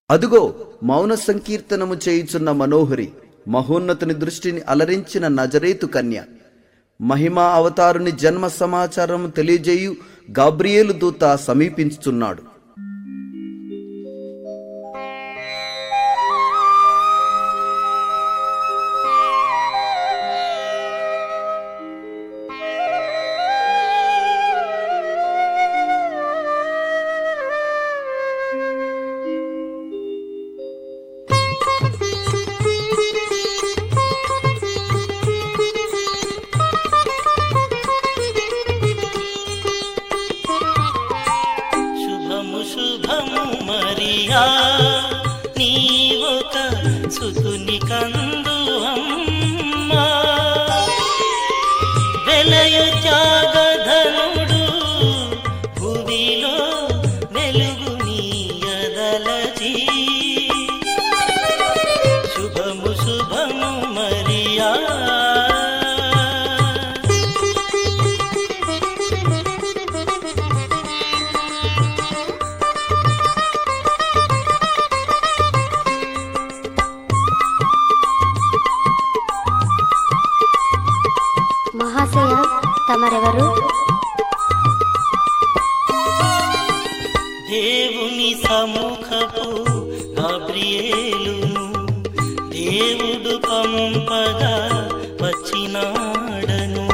అదుగో మౌన సంకీర్తనము చేయుచున్న మనోహరి మహోన్నతుని దృష్టిని అలరించిన నజరేతు కన్య మహిమా అవతారుని జన్మ సమాచారము తెలియజేయు గాబ్రియేలు దూత సమీపించుచున్నాడు శుభము శుభము మరియా నీవొక సుతుని కందు అమ్మా వెలయు త్యాగధనుడు భువిలో వెలుగు నీయదలచి శుభము శుభము మరియా మహాశయ తమరెవరు దేవుని సముఖపు గాబ్రియేలును దేవుడు పంపగా వచ్చినాడను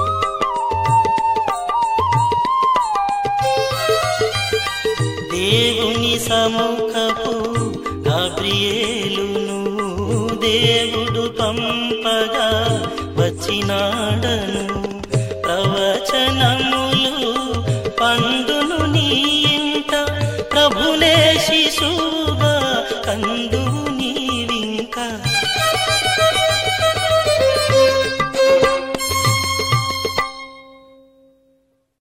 దేవుని సముఖపు గాబ్రియేలును దేవుడు పంపగా వచ్చినాడను ప్రవచనములు పండును నీ ఇంట ప్రభునే శిశువుగా కందువు